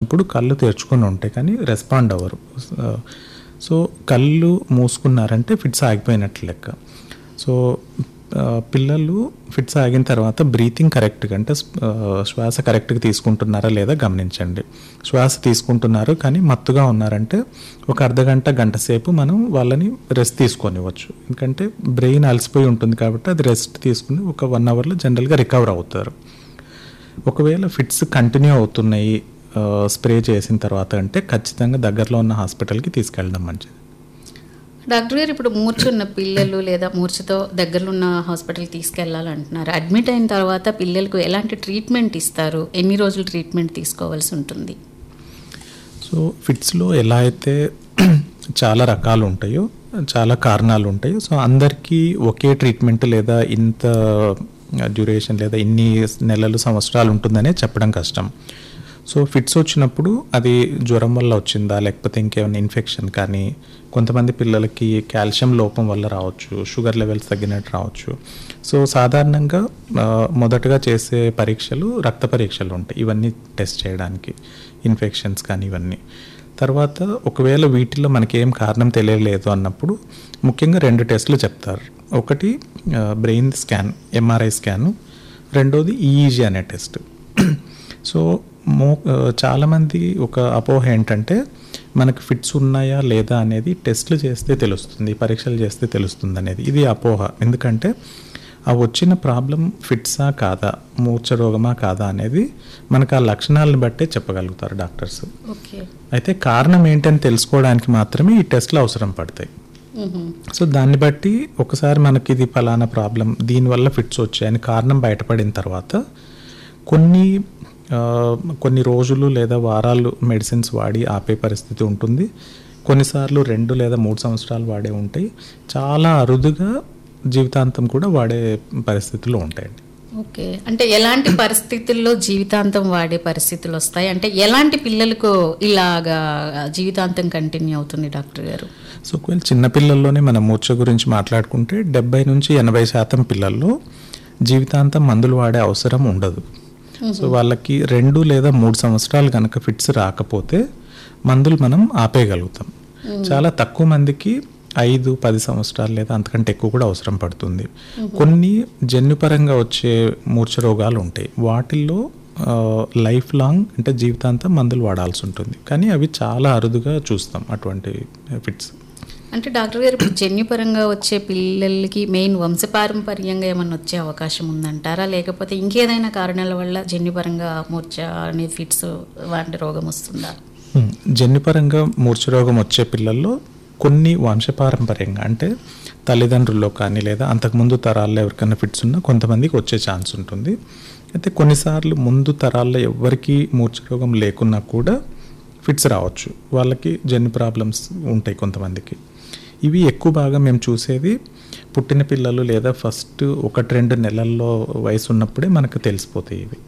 ఇప్పుడు కళ్ళు తెరుచుకొని ఉంటాయి కానీ రెస్పాండ్ అవ్వరు సో కళ్ళు మూసుకున్నారంటే ఫిట్స్ ఆగిపోయినట్లు లెక్క సో ఆ, పిల్లలు ఫిట్స్ ఆగిన తర్వాత బ్రీతింగ్ కరెక్ట్గా అంటే ఆ, శ్వాస కరెక్ట్గా తీసుకుంటున్నారా లేదా గమనించండి శ్వాస తీసుకుంటున్నారు కానీ మత్తుగా ఉన్నారంటే ఒక అర్ధ గంట గంట సేపు మనం వాళ్ళని రెస్ట్ తీసుకొనివ్వచ్చు ఎందుకంటే బ్రెయిన్ అలసిపోయి ఉంటుంది కాబట్టి అది రెస్ట్ తీసుకుని ఒక వన్ అవర్లో జనరల్గా రికవర్ అవుతారు ఒకవేళ ఫిట్స్ కంటిన్యూ అవుతున్నాయి ఆ, స్ప్రే చేసిన తర్వాత అంటే ఖచ్చితంగా దగ్గరలో ఉన్న హాస్పిటల్కి తీసుకెళ్ళడం మంచిది డాక్టర్ గారు ఇప్పుడు మూర్ఛ ఉన్న పిల్లలు లేదా మూర్ఛతో దగ్గరలో ఉన్న హాస్పిటల్ తీసుకెళ్లాలంటున్నారు అడ్మిట్ అయిన తర్వాత పిల్లలకు ఎలాంటి ట్రీట్మెంట్ ఇస్తారు ఎన్ని రోజులు ట్రీట్మెంట్ తీసుకోవాల్సి ఉంటుంది సో ఫిట్స్లో ఎలా అయితే చాలా రకాలు ఉంటాయో చాలా కారణాలు ఉంటాయి సో అందరికీ ఒకే ట్రీట్మెంట్ లేదా ఇంత డ్యూరేషన్ లేదా ఇన్ని నెలలు సంవత్సరాలు ఉంటుందనే చెప్పడం కష్టం సో ఫిట్స్ వచ్చినప్పుడు అది జ్వరం వల్ల వచ్చిందా లేకపోతే ఇంకేమైనా ఇన్ఫెక్షన్ కానీ కొంతమంది పిల్లలకి కాల్షియం లోపం వల్ల రావచ్చు షుగర్ లెవెల్స్ తగ్గినట్టు రావచ్చు సో సాధారణంగా ఆ, మొదటగా చేసే పరీక్షలు రక్త పరీక్షలు ఉంటాయి ఇవన్నీ టెస్ట్ చేయడానికి ఇన్ఫెక్షన్స్ కానీ ఇవన్నీ తర్వాత ఒకవేళ వీటిలో మనకి ఏం కారణం తెలియలేదు అన్నప్పుడు ముఖ్యంగా రెండు టెస్టులు చెప్తారు ఒకటి బ్రెయిన్ స్కాన్ ఎంఆర్ఐ స్కాను రెండోది ఈఈజీ అనే టెస్ట్ సో మో ఆ, చాలామంది ఒక అపోహ ఏంటంటే మనకు ఫిట్స్ ఉన్నాయా లేదా అనేది టెస్ట్లు చేస్తే తెలుస్తుంది పరీక్షలు చేస్తే తెలుస్తుంది అనేది ఇది అపోహ ఎందుకంటే ఆ వచ్చిన ప్రాబ్లం ఫిట్సా కాదా మూర్ఛ రోగమా కాదా అనేది మనకు ఆ లక్షణాలను బట్టే చెప్పగలుగుతారు డాక్టర్స్ ఓకే అయితే కారణం ఏంటని తెలుసుకోవడానికి మాత్రమే ఈ టెస్ట్లు అవసరం పడతాయి సో దాన్ని బట్టి ఒకసారి మనకి ఇది ఫలానా ప్రాబ్లం దీనివల్ల ఫిట్స్ వచ్చాయని కారణం బయటపడిన తర్వాత కొన్ని ఆ, కొన్ని రోజులు లేదా వారాలు మెడిసిన్స్ వాడి ఆపే పరిస్థితి ఉంటుంది కొన్నిసార్లు రెండు లేదా మూడు సంవత్సరాలు వాడే ఉంటాయి చాలా అరుదుగా జీవితాంతం కూడా వాడే పరిస్థితులు ఉంటాయండి ఓకే అంటే ఎలాంటి పరిస్థితుల్లో జీవితాంతం వాడే పరిస్థితులు వస్తాయి అంటే ఎలాంటి పిల్లలకు ఇలాగా జీవితాంతం కంటిన్యూ అవుతుంది డాక్టర్ గారు సో ఒకవేళ చిన్నపిల్లల్లోనే మనం మూర్ఛ గురించి మాట్లాడుకుంటే డెబ్బై నుంచి ఎనభై శాతం పిల్లల్లో జీవితాంతం మందులు వాడే అవసరం ఉండదు సో వాళ్ళకి రెండు లేదా మూడు సంవత్సరాలు కనుక ఫిట్స్ రాకపోతే మందులు మనం ఆపేయగలుగుతాం చాలా తక్కువ మందికి ఐదు పది సంవత్సరాలు లేదా అంతకంటే ఎక్కువ కూడా అవసరం పడుతుంది కొన్ని జన్యుపరంగా వచ్చే మూర్ఛ రోగాలు ఉంటాయి వాటిల్లో ఆ, లైఫ్ లాంగ్ అంటే జీవితాంతం మందులు వాడాల్సి ఉంటుంది కానీ అవి చాలా అరుదుగా చూస్తాం అటువంటి ఫిట్స్ అంటే డాక్టర్ గారు ఇప్పుడు జన్యుపరంగా వచ్చే పిల్లలకి మెయిన్ వంశపారంపర్యంగా ఏమన్నా వచ్చే అవకాశం ఉందంటారా లేకపోతే ఇంకేదైనా కారణాల వల్ల జన్యుపరంగా మూర్ఛ అనే ఫిట్స్ వంటి రోగం వస్తుందా ఉమ్, జన్యుపరంగా మూర్ఛ రోగం వచ్చే పిల్లల్లో కొన్ని వంశపారంపర్యంగా అంటే తల్లిదండ్రుల్లో కానీ లేదా అంతకుముందు తరాల్లో ఎవరికైనా ఫిట్స్ ఉన్నా కొంతమందికి వచ్చే ఛాన్స్ ఉంటుంది అయితే కొన్నిసార్లు ముందు తరాల్లో ఎవరికి మూర్ఛ రోగం లేకున్నా కూడా ఫిట్స్ రావచ్చు వాళ్ళకి జన్యు ప్రాబ్లమ్స్ ఉంటాయి కొంతమందికి ఇవి ఎక్కువ బాగా మేము చూసేది పుట్టిన పిల్లలు లేదా ఫస్ట్ ఒకటి రెండు నెలల్లో వయసు ఉన్నప్పుడే మనకు తెలిసిపోతాయి ఇవి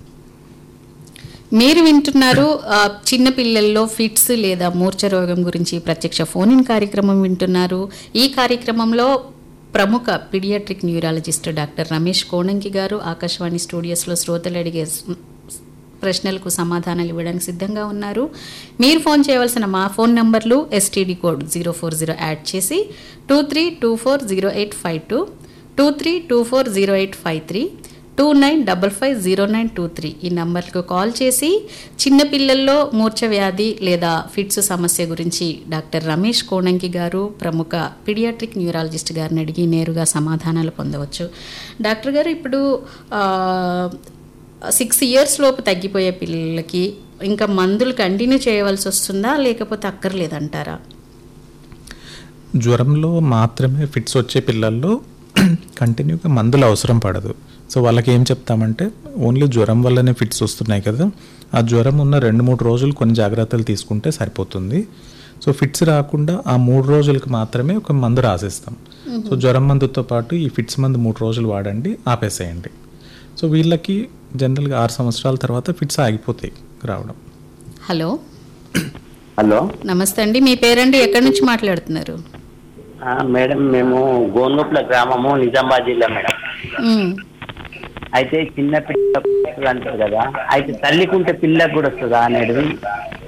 మీరు వింటున్నారు ఆ, చిన్న పిల్లల్లో ఫిట్స్ లేదా మూర్ఛ రోగం గురించి ప్రత్యక్ష ఫోన్ ఇన్ కార్యక్రమం వింటున్నారు ఈ కార్యక్రమంలో ప్రముఖ paediatric neurologist doctor Ramesh Konanki గారు ఆకాశవాణి స్టూడియోస్లో శ్రోతలు అడిగే స్- ప్రశ్నలకు సమాధానాలు ఇవ్వడానికి సిద్ధంగా ఉన్నారు మీరు ఫోన్ చేయవలసిన మా ఫోన్ నంబర్లు STD code zero four zero add చేసి two three two four zero eight five two two three two four zero eight five three two nine double five zero nine two three ఈ నంబర్కు call చేసి చిన్నపిల్లల్లో మూర్ఛ వ్యాధి లేదా fits సమస్య గురించి డాక్టర్ రమేష్ కోణంకి గారు ప్రముఖ పీడియాట్రిక్ న్యూరాలజిస్ట్ గారిని అడిగి నేరుగా సమాధానాలు పొందవచ్చు డాక్టర్ గారు ఇప్పుడు సిక్స్ ఇయర్స్ లోపు తగ్గిపోయే పిల్లలకి ఇంకా మందులు కంటిన్యూ చేయవలసి వస్తుందా లేకపోతే అక్కర్లేదంటారా జ్వరంలో మాత్రమే ఫిట్స్ వచ్చే పిల్లల్లో కంటిన్యూగా మందులు అవసరం పడదు సో వాళ్ళకి ఏం చెప్తామంటే ఓన్లీ జ్వరం వల్లనే ఫిట్స్ వస్తున్నాయి కదా ఆ జ్వరం ఉన్న రెండు మూడు రోజులు కొన్ని జాగ్రత్తలు తీసుకుంటే సరిపోతుంది సో ఫిట్స్ రాకుండా ఆ మూడు రోజులకు మాత్రమే ఒక మందు రాసిస్తాం సో జ్వరం మందుతో పాటు ఈ ఫిట్స్ మందు మూడు రోజులు వాడండి ఆపేసేయండి సో వీళ్ళకి జనరల్గా ఆరు సంవత్సరాల తర్వాత ఫిట్స్ ఆగిపోతాయి రావడం హలో హలో నమస్తే అండి మీ పేరండి ఎక్కడి నుంచి మాట్లాడుతున్నారు ఆ, మేడం మేము గోనుప్ల గ్రామము నిజామాబాద్ జిల్లా మేడం మ్. అయితే చిన్న పిల్ల అంటారు కదా అయితే తల్లికుంటే పిల్లకు కూడా వస్తుందా అనేది